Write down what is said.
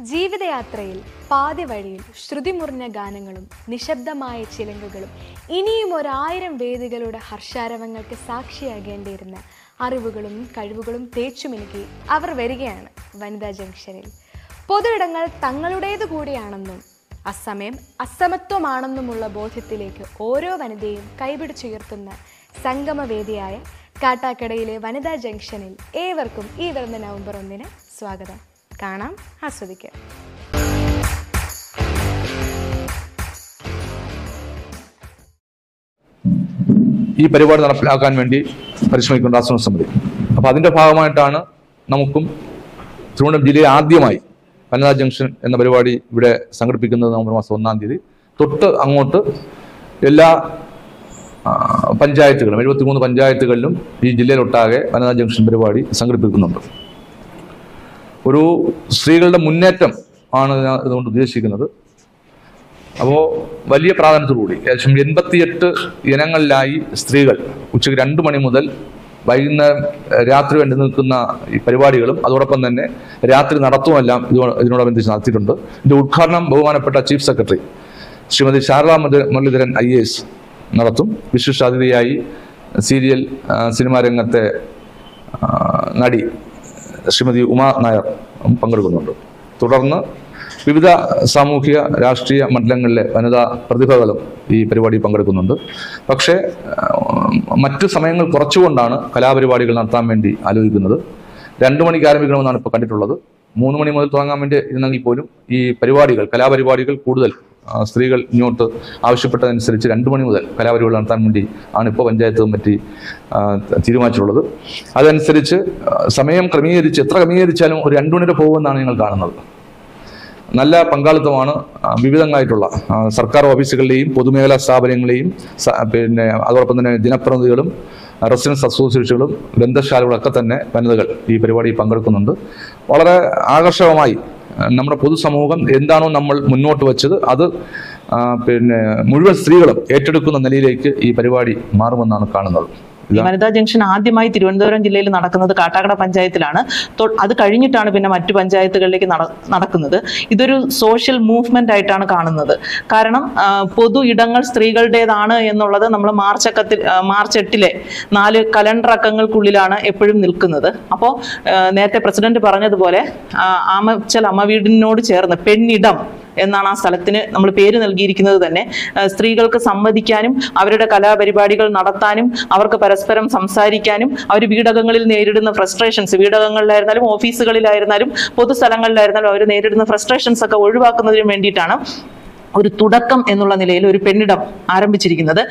ജീവിതയാത്രയിൽ പാതി വഴിയിൽ ശ്രുതി മുറിഞ്ഞ ഗാനങ്ങളും നിശബ്ദമായ ചിലങ്കുകളും ഇനിയും ഒരായിരം വേദികളുടെ ഹർഷാരവങ്ങൾക്ക് സാക്ഷിയാകേണ്ടിയിരുന്ന അറിവുകളും കഴിവുകളും തേച്ചുമിനുക്കി അവർ വരികയാണ് വനിതാ ജംഗ്ഷനിൽ പൊതുയിടങ്ങൾ തങ്ങളുടേതു കൂടിയാണെന്നും അസമയം അസമത്വമാണെന്നുമുള്ള ബോധ്യത്തിലേക്ക് ഓരോ വനിതയും കൈപിടിച്ചുയർത്തുന്ന സംഗമവേദിയായ കാട്ടാക്കടയിലെ വനിതാ ജംഗ്ഷനിൽ ഏവർക്കും ഈ വരുന്ന നവംബർ ഒന്നിന് സ്വാഗതം കാണാം ആസ്വദിക്കാം ഈ പരിപാടി നടപ്പിലാക്കാൻ വേണ്ടി പരിശ്രമിക്കുന്ന ആശ്രമ സമിതി അപ്പോൾ അതിന്റെ ഭാഗമായിട്ടാണ് നമുക്കും തിരുവനന്തപുരം ജില്ലയിൽ ആദ്യമായി വനിതാ ജംഗ്ഷൻ എന്ന പരിപാടി ഇവിടെ സംഘടിപ്പിക്കുന്നത് നവംബർ മാസം ഒന്നാം തീയതി തൊട്ട് അങ്ങോട്ട് എല്ലാ ആ, പഞ്ചായത്തുകളും എഴുപത്തിമൂന്ന് പഞ്ചായത്തുകളിലും ഈ ജില്ലയിലൊട്ടാകെ വനിതാ ജംഗ്ഷൻ പരിപാടി സംഘടിപ്പിക്കുന്നുണ്ട് ഒരു സ്ത്രീകളുടെ മുന്നേറ്റം ആണ് ഞാൻ ഇതുകൊണ്ട് ഉദ്ദേശിക്കുന്നത് അപ്പോൾ വലിയ പ്രാധാന്യത്തോടുകൂടി ഏകദേശം എൺപത്തിയെട്ട് ഇനങ്ങളിലായി സ്ത്രീകൾ ഉച്ചയ്ക്ക് രണ്ട് മണി മുതൽ വൈകുന്നേരം ഏഹ്, രാത്രി വേണ്ടി നിൽക്കുന്ന ഈ പരിപാടികളും അതോടൊപ്പം തന്നെ രാത്രി നടത്തുമെല്ലാം ഇതിനോട് ഇതിനോടനുബന്ധിച്ച് നടത്തിയിട്ടുണ്ട് ഇതിന്റെ ഉദ്ഘാടനം ബഹുമാനപ്പെട്ട chief secretary Shrimati Sharada Murali- Muraleedharan I A S നടത്തും വിശിഷ്ടാതിഥിയായി സീരിയൽ ആ, സിനിമാ രംഗത്തെ ആ, നടി ശ്രീമതി ഉമാ നായർ പങ്കെടുക്കുന്നുണ്ട് തുടർന്ന് വിവിധ സാമൂഹിക രാഷ്ട്രീയ മണ്ഡലങ്ങളിലെ വനിതാ പ്രതിഭകളും ഈ പരിപാടിയിൽ പങ്കെടുക്കുന്നുണ്ട് പക്ഷേ ആ, മറ്റു സമയങ്ങൾ കുറച്ചുകൊണ്ടാണ് കലാപരിപാടികൾ നടത്താൻ വേണ്ടി ആലോചിക്കുന്നത് രണ്ടു മണിക്ക് ആരംഭിക്കണമെന്നാണ് ഇപ്പോൾ കണ്ടിട്ടുള്ളത് മൂന്ന് മണി മുതൽ തുടങ്ങാൻ വേണ്ടി ഇരുന്നെങ്കിൽ പോലും ഈ പരിപാടികൾ കലാപരിപാടികൾ കൂടുതൽ ആ, സ്ത്രീകൾ ഇങ്ങോട്ട് ആവശ്യപ്പെട്ടതനുസരിച്ച് രണ്ടു മണി മുതൽ കലാപരിപാടികൾ നടത്താൻ വേണ്ടി ആണ് ഇപ്പോൾ പഞ്ചായത്ത് കമ്മിറ്റി ആ, തീരുമാനിച്ചിട്ടുള്ളത് അതനുസരിച്ച് ആ, സമയം ക്രമീകരിച്ച് എത്ര ക്രമീകരിച്ചാലും ഒരു രണ്ടു മണി വരെ പോകുമെന്നാണ് ഞങ്ങൾ കാണുന്നത് നല്ല പങ്കാളിത്തമാണ് ആ, വിവിധങ്ങളായിട്ടുള്ള ആ, സർക്കാർ ഓഫീസുകളിലെയും പൊതുമേഖലാ സ്ഥാപനങ്ങളെയും സ- പിന്നെ അതോടൊപ്പം തന്നെ ജനപ്രതിനിധികളും റെസിഡൻസ് അസോസിയേഷനുകളും ഗ്രന്ഥശാലകളൊക്കെ തന്നെ വനിതകൾ ഈ പരിപാടിയിൽ പങ്കെടുക്കുന്നുണ്ട് വളരെ ആകർഷകമായി ആ, നമ്മുടെ പൊതുസമൂഹം എന്താണോ നമ്മൾ മുന്നോട്ട് വെച്ചത് അത് ആ, പിന്നെ മുഴുവൻ സ്ത്രീകളും ഏറ്റെടുക്കുന്ന നിലയിലേക്ക് ഈ പരിപാടി മാറുമെന്നാണ് കാണുന്നത് ഈ വനിതാ ജംഗ്ഷൻ ആദ്യമായി തിരുവനന്തപുരം ജില്ലയിൽ നടക്കുന്നത് കാട്ടാക്കട പഞ്ചായത്തിലാണ് തൊ- അത് കഴിഞ്ഞിട്ടാണ് പിന്നെ മറ്റു പഞ്ചായത്തുകളിലേക്ക് നട- നടക്കുന്നത് ഇതൊരു സോഷ്യൽ മൂവ്മെന്റ് ആയിട്ടാണ് കാണുന്നത് കാരണം ആ, പൊതു ഇടങ്ങൾ സ്ത്രീകളുടേതാണ് എന്നുള്ളത് നമ്മൾ മാർച്ച് അക്കത്തിൽ ആ, മാർച്ച് എട്ടിലെ നാല് കലണ്ടർ അക്കങ്ങൾക്കുള്ളിലാണ് എപ്പോഴും നിൽക്കുന്നത് അപ്പോൾ നേരത്തെ പ്രസിഡന്റ് പറഞ്ഞതുപോലെ ആ, ആമച്ചൽ അമ്മ വീടിനോട് ചേർന്ന് പെണ്ണിടം എന്നാണ് ആ സ്ഥലത്തിന് നമ്മൾ പേര് നൽകിയിരിക്കുന്നത് തന്നെ ആ, സ്ത്രീകൾക്ക് സംവദിക്കാനും അവരുടെ കലാപരിപാടികൾ നടത്താനും അവർക്ക് പരസ്പരം സംസാരിക്കാനും അവർ വീടകങ്ങളിൽ നേരിടുന്ന ഫ്രസ്ട്രേഷൻസ് വീടകങ്ങളിലായിരുന്നാലും ഓഫീസുകളിലായിരുന്നാലും പൊതുസ്ഥലങ്ങളിലായിരുന്നാലും അവർ നേരിടുന്ന ഫ്രസ്ട്രേഷൻസ് ഒക്കെ ഒഴിവാക്കുന്നതിന് വേണ്ടിയിട്ടാണ് ഒരു തുടക്കം എന്നുള്ള നിലയിൽ ഒരു പെണ്ണിടം ആരംഭിച്ചിരിക്കുന്നത്